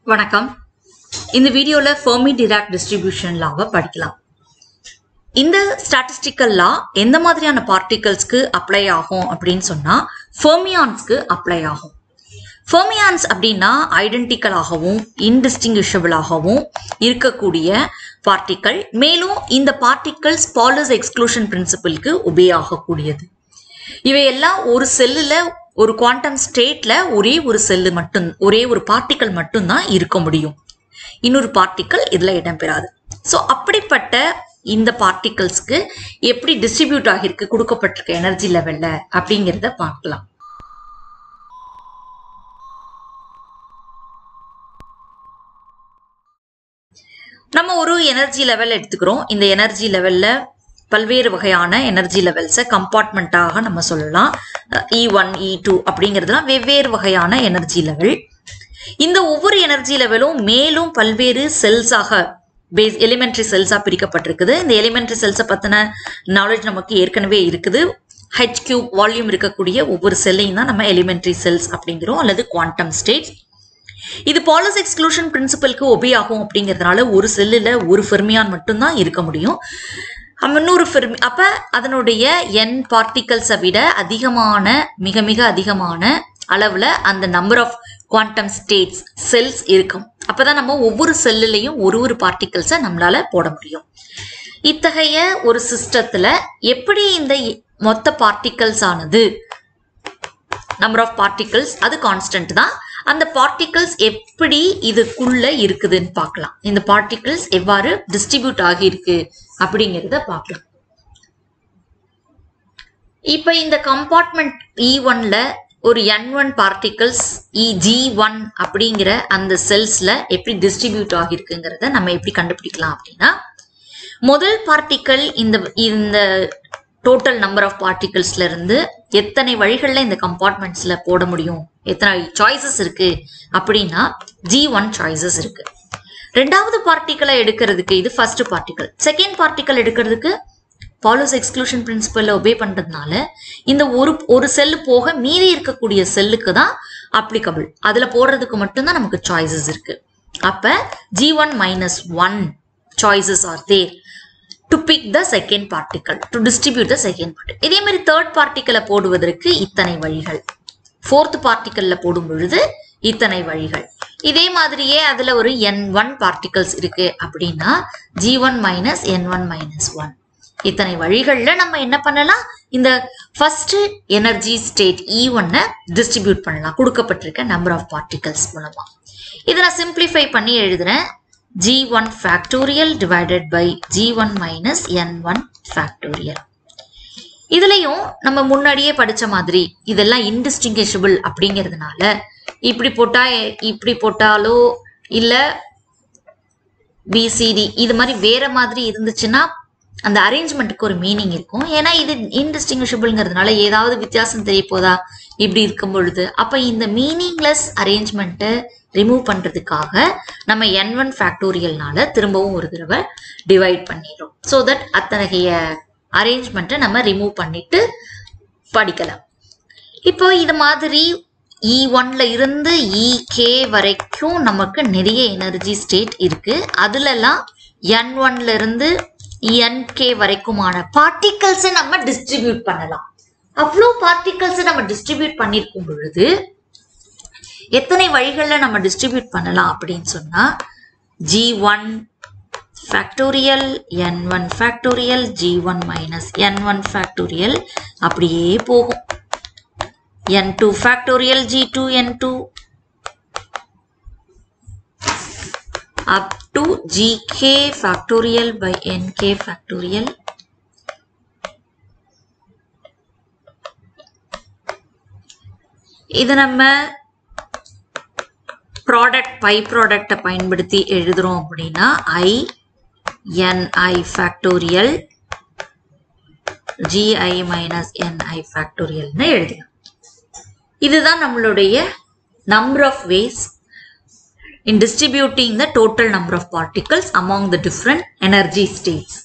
வணக்கம் இந்த வீடியோல ஃபெர்மி டிராக் டிஸ்ட்ரிபியூஷன் லாவை படிக்கலாம் இந்த ஸ்டாட்டிஸ்டிக்கல் லா எந்த மாதிரியான பார்ட்டிகல்ஸ்க்கு அப்ளை ஆகும் அப்படின்னு சொன்னா ஃபெர்மியான்ஸ்க்கு அப்ளை ஆகும் ஃபெர்மியான்ஸ் அப்படின்னா ஐடென்டிக்கலாகவும் இன்டிஸ்டிங்கிஷபிளாகவும் இருக்கக்கூடிய பார்ட்டிக்கல் மேலும் இந்த பார்ட்டிகல்ஸ் பாலஸ் எக்ஸ்க்ளூஷன் பிரின்சிபலுக்கு ஒபே ஆகக்கூடியது இவையெல்லாம் ஒரு செல்லுல ஒரு குவாண்டம் ஸ்டேட்ல ஒரே ஒரு செல்லு மட்டும் ஒரே ஒரு பார்ட்டிக்கல் மட்டும்தான் இருக்க முடியும் இன்னொரு பார்ட்டிக்கல் இதுல இடம்பெறாது ஸோ அப்படிப்பட்ட இந்த பார்ட்டிகல்ஸ்க்கு எப்படி டிஸ்ட்ரிபியூட் ஆகிருக்கு கொடுக்கப்பட்டிருக்க எனர்ஜி லெவல்ல அப்படிங்கிறத பார்க்கலாம் நம்ம ஒரு எனர்ஜி லெவல் எடுத்துக்கிறோம் இந்த எனர்ஜி லெவல்ல பல்வேறு வகையான எனர்ஜி லெவல்ஸை கம்பார்ட்மெண்ட்டாக நம்ம சொல்லலாம் இ ஒன் இ டூ அப்படிங்கிறதுலாம் வெவ்வேறு வகையான எனர்ஜி லெவல் இந்த ஒவ்வொரு எனர்ஜி லெவலும் மேலும் பல்வேறு செல்ஸாக பேஸ் எலிமெண்ட்ரி செல்ஸாக பிரிக்கப்பட்டிருக்குது இந்த எலிமெண்ட்ரி செல்ஸை பற்றின நாலேஜ் நமக்கு ஏற்கனவே இருக்குது ஹெச் கியூப் வால்யூம் இருக்கக்கூடிய ஒவ்வொரு செல்லையும் தான் நம்ம எலிமெண்ட்ரி செல்ஸ் அப்படிங்கிறோம் அல்லது குவாண்டம் ஸ்டேட்ஸ் இது பாலஸ் எக்ஸ்க்ளூஷன் பிரின்சிபலுக்கு ஒபே ஆகும் அப்படிங்கிறதுனால ஒரு செல்லில் ஒரு ஃபெர்மியான் மட்டும்தான் இருக்க முடியும் இன்னொரு ஃபெர்மி அப்ப அதனுடைய என் பார்ட்டிகல்ஸை விட அதிகமான மிக மிக அதிகமான அளவுல அந்த number of quantum states cells இருக்கும் அப்பதான் நம்ம ஒவ்வொரு செல்லுலையும் ஒரு ஒரு பார்ட்டிகல்ஸை நம்மளால போட முடியும் இத்தகைய ஒரு சிஸ்டத்துல எப்படி இந்த மொத்த பார்ட்டிகல்ஸ் ஆனது நம்பர் ஆஃப் பார்ட்டிகல்ஸ் அது கான்ஸ்டன்ட் தான் அந்த பார்ட்டிகல்ஸ் எப்படி இதுக்குள்ள இருக்குதுன்னு பார்க்கலாம் இந்த பார்ட்டிகல்ஸ் எவ்வாறு டிஸ்ட்ரிபியூட் ஆகியிருக்கு அப்படிங்கிறத பார்க்கலாம் இப்ப இந்த கம்பார்ட்மெண்ட் இ ஒன்ல ஒரு N one particles E G one அப்படிங்கிற அந்த செல்ஸ்ல எப்படி டிஸ்ட்ரிபியூட் ஆகிருக்குங்கிறத நம்ம எப்படி கண்டுபிடிக்கலாம் அப்படின்னா முதல் பார்ட்டிக்கல் இந்த இந்த டோட்டல் நம்பர் ஆஃப் பார்ட்டிகல்ஸ்ல இருந்து எத்தனை வழிகளில் இந்த கம்பார்ட்மெண்ட்ஸ்ல போட முடியும் எத்தனை சாய்ஸஸ் இருக்கு அப்படின்னா ஜி ஒன் சாய்ஸஸ் இருக்கு ரெண்டாவது பார்ட்டிக்கலை எடுக்கிறதுக்கு இது ஃபர்ஸ்ட் பார்ட்டிக்கல் செகண்ட் பார்ட்டிக்கல் எடுக்கிறதுக்கு பாலோஸ் எக்ஸ்க்ளூஷன் பிரின்சிபல் ஒபே பண்றதுனால இந்த ஒரு ஒரு செல்லு போக மீதி இருக்கக்கூடிய செல்லுக்கு தான் அப்ளிகபிள் அதுல போடுறதுக்கு மட்டும்தான் நமக்கு சாய்ஸஸ் இருக்கு அப்ப G one minus one choices are there to pick the second particle to distribute the second particle இதே மாதிரி தேர்ட் பார்ட்டிக்கலை போடுவதற்கு இத்தனை வழிகள் ஃபோர்த் பார்ட்டிக்கல்ல போடும் பொழுது இத்தனை வழிகள் இதே மாதிரியே அதுல ஒரு என் ஒன் பார்ட்டிகல்ஸ் இருக்கு அப்படின்னா ஜி ஒன் மைனஸ் என் ஒன் மைனஸ் ஒன் இத்தனை வழிகள்ல நம்ம என்ன பண்ணலாம் இந்த ஃபர்ஸ்ட் எனர்ஜி ஸ்டேட் இ ஒன்னை டிஸ்ட்ரிபியூட் பண்ணலாம் கொடுக்கப்பட்டிருக்க நம்பர் ஆஃப் பார்ட்டிகல்ஸ் மூலமா இதை நான் சிம்பிளிஃபை பண்ணி எழுதுறேன் g1 factorial divided by g1 minus n1 factorial இதுலயும் நம்ம முன்னாடியே படிச்ச மாதிரி இதெல்லாம் இன்டிஸ்டிங்கிஷபிள் அப்படிங்கிறதுனால இப்படி போட்டா இப்படி போட்டாலோ இல்ல பிசிடி இது மாதிரி வேற மாதிரி இருந்துச்சுன்னா அந்த அரேஞ்ச்மெண்ட்டுக்கு ஒரு மீனிங் இருக்கும் ஏன்னா இது இன்டிஸ்டிங்கிஷபிள்ங்கிறதுனால ஏதாவது வித்தியாசம் தெரிய போதா இப்படி இருக்கும் பொழுது அப்ப இந்த மீனிங்லெஸ் அரேஞ்ச்மெண்ட்டை ரிமூவ் பண்றதுக்காக நம்ம என் ஒன் ஃபேக்டோரியல்னால திரும்பவும் ஒரு தடவை டிவைட் பண்ணிடுறோம் ஸோ தட் அத்தகைய அரேஞ்ச்மெண்ட்டை நம்ம ரிமூவ் பண்ணிட்டு படிக்கலாம் இப்போ இது மாதிரி இ ஒன்ல இருந்து இ கே வரைக்கும் நமக்கு நிறைய எனர்ஜி ஸ்டேட் இருக்கு அதுலலாம் என் ஒன்ல இருந்து என் கே வரைக்குமான பார்ட்டிகல்ஸை நம்ம டிஸ்ட்ரிபியூட் பண்ணலாம் அவ்வளோ பார்ட்டிகல்ஸை நம்ம டிஸ்ட்ரிபியூட் பண்ணியிருக்கும் பொழுது எத்தனை வழிகளில் நம்ம டிஸ்ட்ரிபியூட் பண்ணலாம் அப்படின்னு சொன்னா g one factorial n one factorial g one minus என் ஒன் ஃபேக்டோரியல் அப்படியே போகும் n two factorial g two n two up to g k factorial by n k factorial இது நம்ம ப்ராடக்ட் பை ப்ராடக்டை பயன்படுத்தி எழுதுறோம் அப்படின்னா i n i factorial g i minus n i ஃபேக்டோரியல்னு எழுதலாம் இதுதான் நம்மளுடைய number of ways in distributing the total number of particles among the different energy states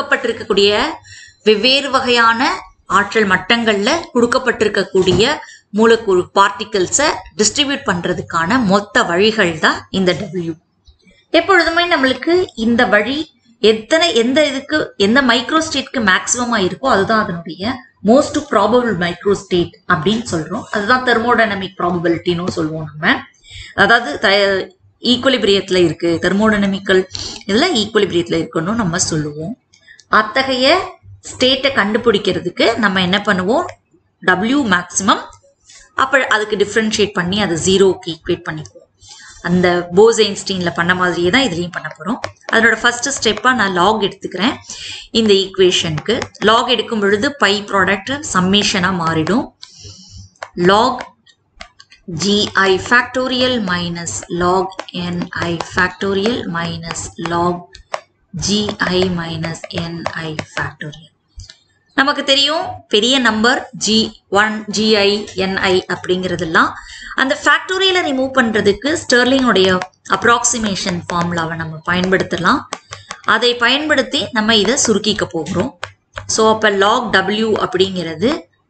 கொடுக்கப்பட்டிருக்கக்கூடிய வெவ்வேறு வகையான ஆற்றல் மட்டங்கள்ல கொடுக்கப்பட்டிருக்கக்கூடிய மூலக்கூறு பார்ட்டிகிள்ஸை டிஸ்ட்ரிபியூட் பண்றதுக்கான மொத்த வழிகள் தான் இந்த டபிள்யூ எப்பொழுதுமே நம்மளுக்கு இந்த வழி எத்தனை எந்த இதுக்கு எந்த மைக்ரோ ஸ்டேட்க்கு மேக்ஸிமமா இருக்கோ அதுதான் அதனுடைய மோஸ்ட் ப்ராபபிள் மைக்ரோ ஸ்டேட் அப்படின்னு சொல்றோம் அதுதான் தெர்மோடைனமிக் ப்ராபபிலிட்டின்னு சொல்லுவோம் நம்ம அதாவது ஈக்குவலிபிரியத்துல இருக்கு தெர்மோடைனமிக்கல் இதுல ஈக்குவலிபிரியத்துல இருக்குன்னு நம்ம சொல்லுவோம் அத்தகைய ஸ்டேட்டை கண்டுபிடிக்கிறதுக்கு நம்ம என்ன பண்ணுவோம் டபிள்யூ மேக்ஸிமம் அப்போ அதுக்கு டிஃப்ரென்ஷியேட் பண்ணி அதை ஜீரோக்கு ஈக்குவேட் பண்ணிக்குவோம் அந்த போஸ் ஐன்ஸ்டீனில் பண்ண மாதிரியே தான் இதுலேயும் பண்ண போகிறோம் அதனோட ஃபர்ஸ்ட் ஸ்டெப்பாக நான் லாக் எடுத்துக்கிறேன் இந்த ஈக்குவேஷனுக்கு லாக் எடுக்கும் பொழுது பை ப்ராடக்ட் சம்மேஷனாக மாறிடும் log gi factorial minus log ni factorial minus log gi minus ni factorial நமக்கு தெரியும் பெரிய number g one g i n i அப்படிங்கிறதெல்லாம் அந்த ஃபேக்டோரியலை ரிமூவ் பண்ணுறதுக்கு ஸ்டெர்லிங்கோடைய அப்ராக்சிமேஷன் ஃபார்முலாவை நம்ம பயன்படுத்தலாம் அதை பயன்படுத்தி நம்ம இதை சுருக்கிக்க போகிறோம் ஸோ அப்போ லாக் டபிள்யூ அப்படிங்கிறது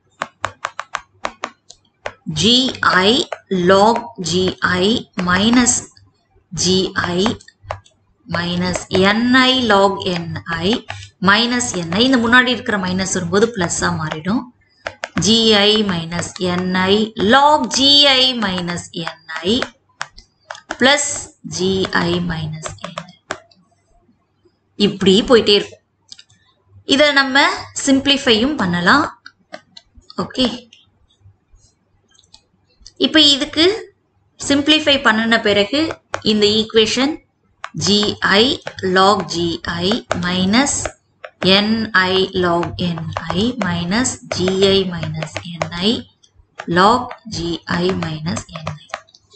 gi log gi minus gi minus ni log ni minus ni இந்த முன்னாடி இருக்கிற மைனஸ் வரும்போது ப்ளஸ்ஸாக மாறிடும் gi minus ni log gi minus ni plus gi minus ni இப்படி போயிட்டே இருக்கும் இதை நம்ம சிம்பிளிஃபையும் பண்ணலாம் ஓகே இப்போ இதுக்கு சிம்பிளிஃபை பண்ணின பிறகு இந்த equation g i log g i minus n i log n i minus g i minus n i log g i minus n i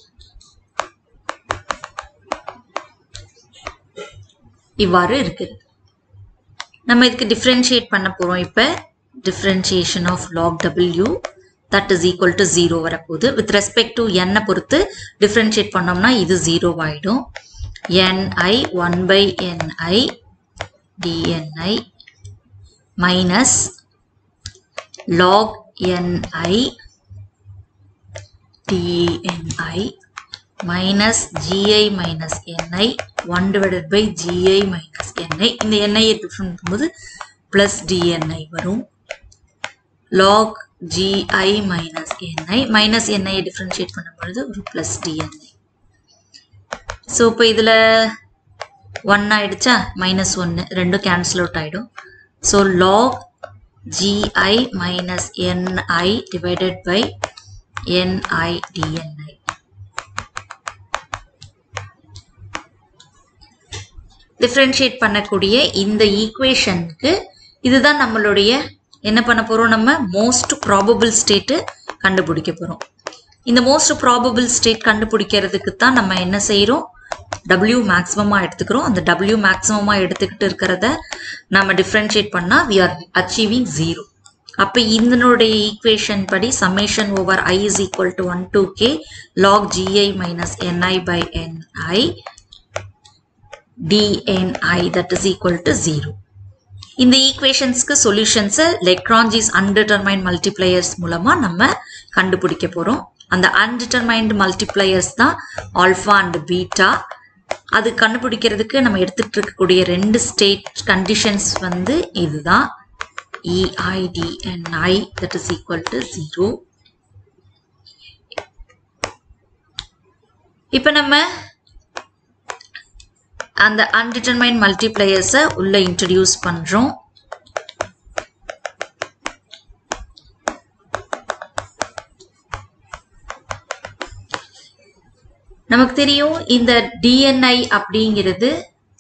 இவ்வாறு இருக்குது நம்ம இதுக்கு டிஃப்ரென்ஷியேட் பண்ண போகிறோம் இப்போ differentiation of log W that is equal to zero வரப்போகுது வித் ரெஸ்பெக்ட் டு என்னை பொறுத்து டிஃப்ரென்ஷியேட் பண்ணோம்னா இது ஜீரோ ஆகிடும் n i one by n i dn i minus log n i dn i minus g i minus n i one divided by g i minus n i இந்த என்ஐயை different பண்ணும்போது ப்ளஸ் டிஎன்ஐ வரும் log g i minus n i minus என்ஐயை டிஃப்ரென்ஷியேட் பண்ணும்பொழுது ஒரு ப்ளஸ் டிஎன்ஐ ஸோ இப்போ இதில் one ஆயிடுச்சா மைனஸ் ஒன்று ரெண்டும் கேன்சல் அவுட் ஆகிடும் so log g i minus n i divided by n i dn i differentiate பண்ணக்கூடிய இந்த ஈக்குவேஷனுக்கு இதுதான் நம்மளுடைய என்ன பண்ண போகிறோம் நம்ம மோஸ்ட் ப்ராபபிள் ஸ்டேட்டு கண்டுபிடிக்க போகிறோம் இந்த மோஸ்ட் ப்ராபபிள் ஸ்டேட் கண்டுபிடிக்கிறதுக்கு தான் நம்ம என்ன செய்கிறோம் டபிள்யூ மேக்ஸிமமாக எடுத்துக்கிறோம் அந்த டபிள்யூ மேக்ஸிமமாக எடுத்துக்கிட்டு இருக்கிறத நம்ம டிஃப்ரென்ஷியேட் பண்ணால் வி ஆர் அச்சீவிங் ஜீரோ அப்போ இதனுடைய ஈக்குவேஷன் படி summation over i is equal to one two k log g i minus n i by n i dni that is equal to 0. இந்த ஈக்குவேஷன்ஸ்க்கு சொல்யூஷன்ஸை லெக்ரான்ஜிஸ் அன்டிட்டர்மைண்ட் மல்டிப்ளையர்ஸ் மூலமா நம்ம கண்டுபிடிக்க போறோம் அந்த அன்டிட்டர்மைண்ட் மல்டிப்ளையர்ஸ் தான் ஆல்ஃபா அண்ட் பீட்டா அது கண்டுபிடிக்கிறதுக்கு நம்ம எடுத்துட்டு இருக்கக்கூடிய ரெண்டு ஸ்டேட் கண்டிஷன்ஸ் வந்து இதுதான் EIDNI that is equal to 0 இப்போ நம்ம அந்த அன்டிட்டர்மைன் மல்டிப்ளையர்ஸை உள்ள இன்ட்ரடியூஸ் பண்றோம் நமக்கு தெரியும் இந்த டிஎன்ஐ அப்படிங்கிறது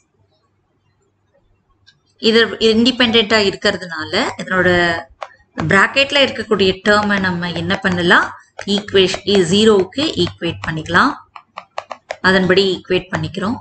இது இண்டிபெண்டா இருக்கிறதுனால இதனோட பிராக்கெட்ல இருக்கக்கூடிய டேர்மை நம்ம என்ன பண்ணலாம் ஈக்குவேஷன் ஜீரோவுக்கு ஈக்குவேட் பண்ணிக்கலாம் அதன்படி ஈக்குவேட் பண்ணிக்கிறோம்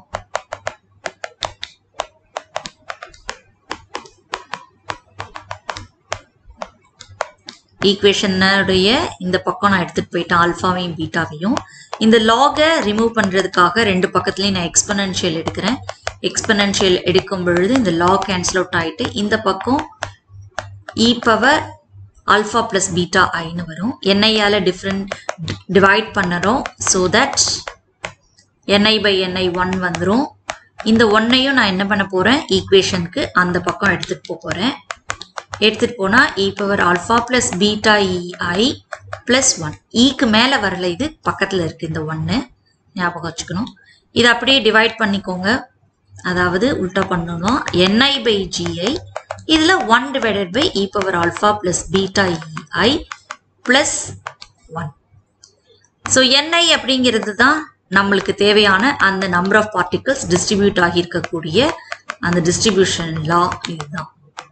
ஈக்குவேஷனுடைய இந்த பக்கம் நான் எடுத்துட்டு போயிட்டேன் ஆல்ஃபாவையும் பீட்டாவையும் இந்த லாகை ரிமூவ் பண்றதுக்காக ரெண்டு பக்கத்துலயும் நான் எக்ஸ்பனன்ஷியல் எடுக்கிறேன் எக்ஸ்பனன்ஷியல் எடுக்கும் பொழுது இந்த லாக் கேன்சல் அவுட் ஆயிட்டு இந்த பக்கம் e power alpha plus beta ஐன்னு வரும் என்ஐயால் டிஃப்ரெண்ட் டிவைட் பண்ணுறோம் so that n i by n i one வந்துடும் இந்த ஒன்னையும் நான் என்ன பண்ண போகிறேன் ஈக்குவேஷனுக்கு அந்த பக்கம் எடுத்துகிட்டு போக போகிறேன் எடுத்துகிட்டு போனால் e power alpha plus beta e i plus one ஈக்கு மேலே வரல இது பக்கத்தில் இருக்குது இந்த ஒன்று ஞாபகம் வச்சுக்கணும் இதை அப்படியே டிவைட் பண்ணிக்கோங்க அதாவது உல்டா பண்ணணும் என்ஐ பை ஜிஐ இதில் one divided by e power alpha plus beta e i plus one so n i அப்படிங்கிறது தான் நம்மளுக்கு தேவையான அந்த நம்பர் ஆஃப் பார்ட்டிகல்ஸ் டிஸ்ட்ரிபியூட் ஆகியிருக்கக்கூடிய அந்த டிஸ்ட்ரிபியூஷன் லா இதுதான்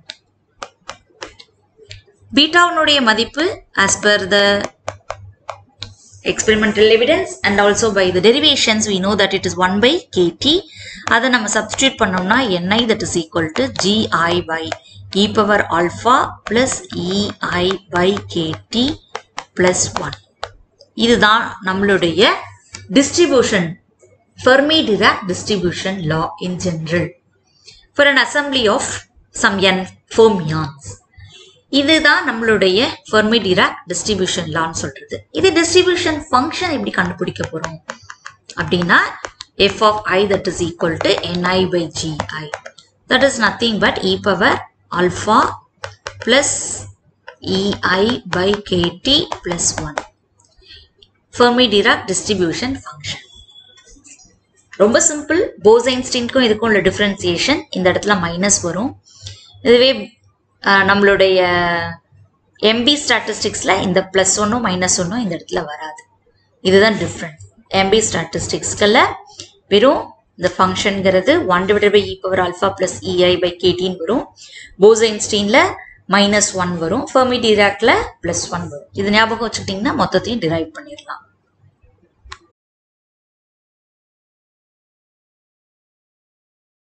பீட்டாவுனுடைய மதிப்பு as per the experimental evidence and also by the derivations we know that it is 1 by kt அதை நம்ம substitute பண்ணோம்னா ni that is equal to gi by e power alpha plus ei by kt plus 1 இதுதான் நம்மளுடைய distribution Fermi Dirac distribution law in general for an assembly of some n fermions இதுதான் நம்மளுடைய Fermi Dirac distribution லான்னு சொல்றது இது distribution function எப்படி கண்டுபிடிக்க போறோம் அப்படின்னா f of i that is equal to n i by g i that is nothing but e power alpha plus e i by kT plus one Fermi Dirac distribution function ரொம்ப simple Bose ஐன்ஸ்டீனுக்கும் இதுக்கும் உள்ள டிஃப்ரென்சியேஷன் இந்த இடத்துல மைனஸ் வரும் இதுவே நம்மளுடைய எம்பி ஸ்டாட்டிஸ்டிக்ஸில் இந்த ப்ளஸ் ஒன்றும் மைனஸ் ஒன்றும் இந்த இடத்துல வராது இதுதான் டிஃப்ரெண்ட் எம்பி ஸ்டாட்டிஸ்டிக்ஸ்களில் வெறும் இந்த ஃபங்க்ஷனுங்கிறது one divide by e power alpha plus e i by கேட்டின்னு வரும் போசைன்ஸ்டீனில் மைனஸ் ஒன் வரும் ஃபெர்மி டிராக்ல ப்ளஸ் ஒன் வரும் இது ஞாபகம் வச்சுக்கிட்டிங்கன்னா மொத்தத்தையும் டிரைவ் பண்ணிடலாம்